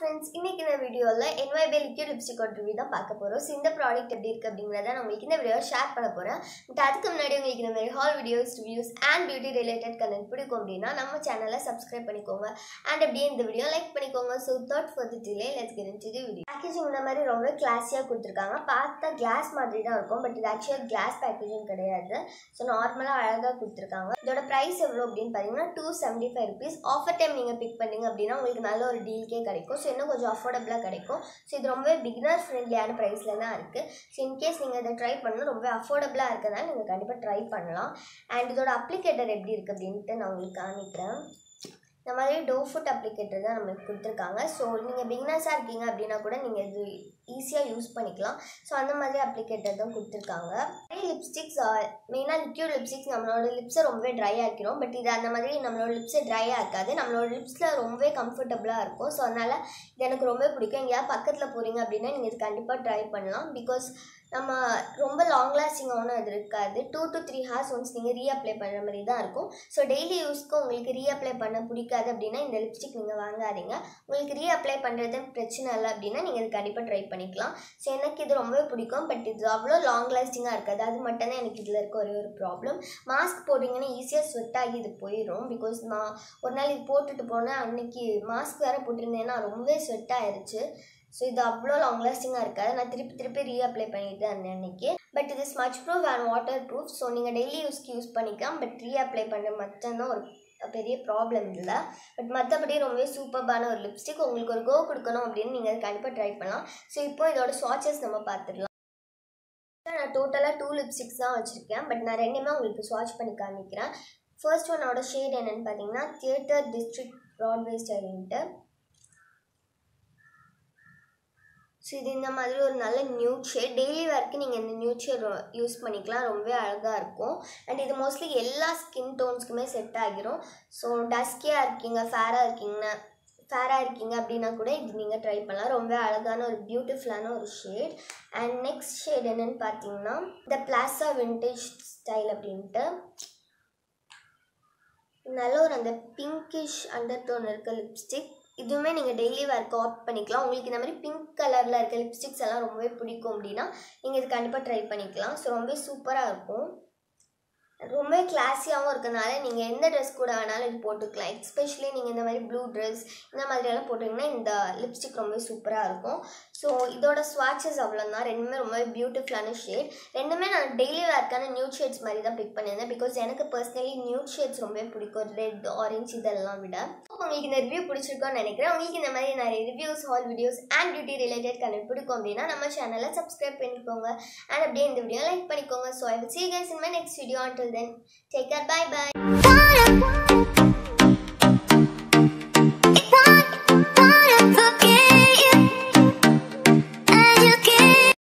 friends இன்னைக்கு இந்த வீடியோவில் என்வைபே லிக்யூட் லிப்ஸ்டிக் ரிவ்யூ தான் பார்க்க போகிறோம் ஸோ இந்த ப்ராடக்ட் எப்படி இருக்குது அப்படிங்கிறத நான் உங்களுக்கு இந்த வீடியோ ஷேர் பண்ண போகிறேன் பட் அதுக்கு முன்னாடி உங்களுக்கு இந்த மாதிரி haul videos reviews and beauty related content பிடிக்கும் அப்படின்னா நம்ம சேனலை சப்ஸ்கிரைப் பண்ணிக்கோங்க அண்ட் அப்படியே இந்த வீடியோ லைக் பண்ணிக்கோங்க so that for the delay let's get into the video packaging இந்த மாதிரி ரொம்ப கிளாஸியாக கொடுத்துருக்காங்க பார்த்தா கிளாஸ் மாதிரி தான் இருக்கும் பட் இது ஆக்சுவலாக கிளாஸ் பேக்கேஜிங் கிடையாது ஸோ நார்மலாக அழகாக கொடுத்துருக்காங்க இதோட ப்ரைஸ் எவ்வளோ அப்படின்னு பார்த்தீங்கன்னா two seventy five rupees offer time நீங்கள் பிக் பண்ணீங்க அப்படின்னா உங்களுக்கு நல்ல ஒரு டீல்கே கிடைக்கும் ஸோ இன்னும் கொஞ்சம் அஃபோர்டபுளாக கிடைக்கும் ஸோ இது ரொம்பவே பிகினர் ஃப்ரெண்ட்லியான ப்ரைஸில் தான் இருக்குது ஸோ இன்கேஸ் நீங்கள் இதை ட்ரை பண்ணணும் ரொம்ப அஃபோர்டபுளாக இருக்கிறதால நீங்கள் கண்டிப்பாக ட்ரை பண்ணலாம் அண்ட் இதோட அப்ளிகேட்டர் எப்படி இருக்குது அப்படின்ட்டு நான் உங்களுக்கு காமிக்கிறேன் இந்த மாதிரி டோ ஃபுட் அப்ளிகேட்டர் தான் நம்மளுக்கு கொடுத்துருக்காங்க ஸோ நீங்கள் பிகினர்ஸாக இருக்கீங்க அப்படின்னா கூட நீங்கள் இது ஈஸியாக யூஸ் பண்ணிக்கலாம் ஸோ அந்த மாதிரி அப்ளிகேட்டர் தான் கொடுத்துருக்காங்க நிறைய லிப்ஸ்டிக்ஸ் மெயினாக லிக்யூட் லிப்ஸ்டிக்ஸ் நம்மளோட லிப்ஸை ரொம்பவே ட்ரை ஆக்கிரும் பட் இது அந்த மாதிரி நம்மளோட லிப்ஸை ட்ரை ஆக்காது நம்மளோட லிப்ஸில் ரொம்பவே கம்ஃபர்டபுளாக இருக்கும் ஸோ அதனால் இது எனக்கு ரொம்ப பிடிக்கும் எங்கேயாவது பக்கத்தில் போகிறீங்க அப்படின்னா நீங்கள் இது கண்டிப்பாக ட்ரை பண்ணலாம் பிகாஸ் நம்ம ரொம்ப லாங் லாஸ்டிங்காகவும் இது இருக்காது two to three hours once நீங்கள் ரீஅப்ளை பண்ணுற மாதிரி தான் இருக்கும் ஸோ டெய்லி யூஸ்க்கு உங்களுக்கு ரீஅப்ளை பண்ண பிடிக்காது அப்படின்னா இந்த லிப்ஸ்டிக் நீங்கள் வாங்காதீங்க உங்களுக்கு ரீஅப்ளை பண்ணுறது பிரச்சனை இல்லை அப்படின்னா நீங்கள் இது கண்டிப்பாக ட்ரை பண்ணிக்கலாம் ஸோ எனக்கு இது ரொம்பவே பிடிக்கும் பட் இது அவ்வளோ லாங் லாஸ்டிங்காக இருக்காது அது மட்டும்தான் எனக்கு இதில் இருக்க ஒரே ஒரு ப்ராப்ளம் மாஸ்க் போட்டிங்கன்னா ஈஸியாக ஸ்வெட் ஆகி இது போயிடும் பிகாஸ் நான் ஒரு நாள் இது போட்டுட்டு போனேன் அன்னைக்கு மாஸ்க் வேறு போட்டிருந்தேன்னா ரொம்பவே ஸ்வெட் ஆயிடுச்சு ஸோ இது அவ்வளோ லாங் லாஸ்டிங்காக இருக்காது நான் திருப்பி திருப்பி ரீஅப்ளை பண்ணிட்டு இருந்தேன் அன்றைக்கி பட் இது smudge proof and water proof so நீங்கள் டெய்லி யூஸ்க்கு யூஸ் பண்ணிக்கலாம் பட் ரீஅப்ளை பண்ணுற மட்டும்தான் ஒரு பெரிய ப்ராப்ளம் இல்லை பட் மற்றபடி ரொம்பவே சூப்பர்பான ஒரு லிப்ஸ்டிக் உங்களுக்கு ஒரு கோ கொடுக்கணும் அப்படின்னு நீங்கள் கண்டிப்பாக ட்ரை பண்ணலாம் ஸோ இப்போ இதோட ஸ்வாட்சஸ் நம்ம பார்த்துடலாம் நான் டோட்டலாக டூ லிப்ஸ்டிக்ஸ் தான் வச்சுருக்கேன் பட் நான் ரெண்டுமே உங்களுக்கு ஸ்வாட்ச் பண்ணி காமிக்கிறேன் ஃபர்ஸ்ட் ஒன்னோட ஷேட் என்னென்னு பார்த்தீங்கன்னா தியேட்டர் டிஸ்ட்ரிக்ட் ப்ராட்வே ஸ்டைலின்ட்டு ஸோ இது இந்த மாதிரி ஒரு நல்ல நியூட் ஷேட் டெய்லி வேர்க்கு நீங்கள் இந்த நியூட் ஷேட் யூஸ் பண்ணிக்கலாம் ரொம்பவே அழகாக இருக்கும் அண்ட் இது மோஸ்ட்லி எல்லா ஸ்கின் டோன்ஸ்க்குமே செட் ஆகிரும் ஸோ டஸ்கியாக இருக்கீங்க ஃபேராக இருக்கீங்கன்னா ஃபேராக இருக்கீங்க அப்படின்னா கூட இது நீங்கள் ட்ரை பண்ணலாம் ரொம்ப அழகான ஒரு பியூட்டிஃபுல்லான ஒரு ஷேட் அண்ட் நெக்ஸ்ட் ஷேட் என்னென்னு பார்த்தீங்கன்னா இந்த பிளாஸா விண்டேஜ் ஸ்டைல் அப்படின்ட்டு நல்ல ஒரு அந்த பிங்கிஷ் அண்டர் டோன் இருக்க லிப்ஸ்டிக் இதுவுமே நீங்கள் டெய்லி வேர்க்கு ஆப்ட் பண்ணிக்கலாம் உங்களுக்கு இந்த மாதிரி பிங்க் கலரில் இருக்க லிப்ஸ்டிக்ஸ் எல்லாம் ரொம்பவே பிடிக்கும் அப்படின்னா நீங்கள் இது கண்டிப்பாக ட்ரை பண்ணிக்கலாம் ஸோ ரொம்பவே சூப்பராக இருக்கும் ரொம்ப கிளாஸியாகவும் இருக்கனால நீங்கள் எந்த ட்ரெஸ் கூட வேணாலும் இது போட்டுக்கலாம் எஸ்பெஷலி நீங்கள் இந்த மாதிரி ப்ளூ ட்ரெஸ் இந்த மாதிரியெல்லாம் போட்டிங்கன்னா இந்த லிப்ஸ்டிக் ரொம்ப சூப்பராக இருக்கும் ஸோ இதோட ஸ்வாட்சஸ் அவ்வளோதான் ரெண்டுமே ரொம்ப பியூட்டிஃபுல்லான ஷேட் ரெண்டுமே நான் டெய்லி வேர்க்கான நியூட் ஷேட்ஸ் மாதிரி தான் பிக் பண்ணியிருந்தேன் பிகாஸ் எனக்கு பர்சனலி நியூட் ஷேட்ஸ் ரொம்ப பிடிக்கும் ரெட் ஆரஞ்சு இதெல்லாம் விட உங்களுக்கு இந்த ரிவ்யூ பிடிச்சிருக்கோன்னு நினைக்கிறேன் உங்களுக்கு இந்த மாதிரி நிறைய reviews haul videos and beauty related connect பிடிக்கும் அப்படின்னா நம்ம சேனலை சப்ஸ்கிரைப் பண்ணிக்கோங்க அண்ட் அப்படியே இந்த வீடியோ லைக் பண்ணிக்கோங்க so I will see guys in my next video until then take care bye bye